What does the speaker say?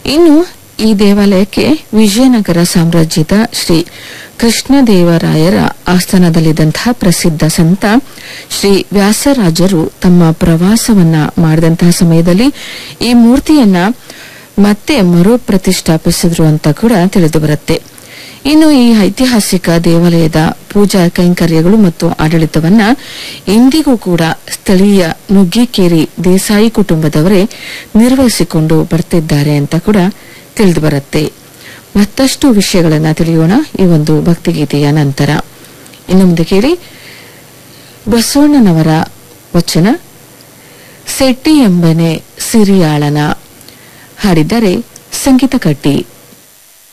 ಇನ್ನು ಈ ದೇವಾಲಯಕ್ಕೆ ವಿಜಯನಗರ ಸಾಮ್ರಾಜ್ಯದ ಶ್ರೀ ಕೃಷ್ಣದೇವರಾಯರ ಆಸ್ಥಾನದಲ್ಲಿದ್ದಂತಹ ಪ್ರಸಿದ್ಧ ಸಂತ ಶ್ರೀ ವ್ಯಾಸರಾಜರು ತಮ್ಮ ಪ್ರವಾಸವನ್ನ ಮಾಡಿದಂತಹ ಸಮಯದಲ್ಲಿ ಈ ಮೂರ್ತಿಯನ್ನ ಮತ್ತೆ ಮರು ಪ್ರತಿಷ್ಠಾಪಿಸಿದ್ರು ಅಂತ ಕೂಡ ತಿಳಿದು ಬರುತ್ತೆ ಇನ್ನು ಈ ಐತಿಹಾಸಿಕ ದೇವಾಲಯದ ಪೂಜಾ ಕೈಂಕರ್ಯಗಳು ಮತ್ತು ಆಡಳಿತವನ್ನ ಇಂದಿಗೂ ಕೂಡ ಸ್ಥಳೀಯ ನುಗ್ಗಿಕೇರಿ ದೇಸಾಯಿ ಕುಟುಂಬದವರೇ ನಿರ್ವಹಿಸಿಕೊಂಡು ಬರ್ತಿದ್ದಾರೆ ಅಂತ ಕೂಡ ತಿಳಿದು ಬರುತ್ತೆ ಮತ್ತಷ್ಟು ವಿಷಯಗಳನ್ನ ತಿಳಿಯೋಣ ಈ ಒಂದು ಭಕ್ತಿಗೀತೆಯ ನಂತರ ಇನ್ನು ಮುಂದೆ ಕೇಳಿ ಬಸವಣ್ಣನವರ ವಚನ ಸೆಟ್ಟಿ ಎಂಬನೆ ಸಿರಿಯಾಳನ ಹಾಡಿದ್ದಾರೆ ಸಂಗೀತ ಕಟ್ಟಿ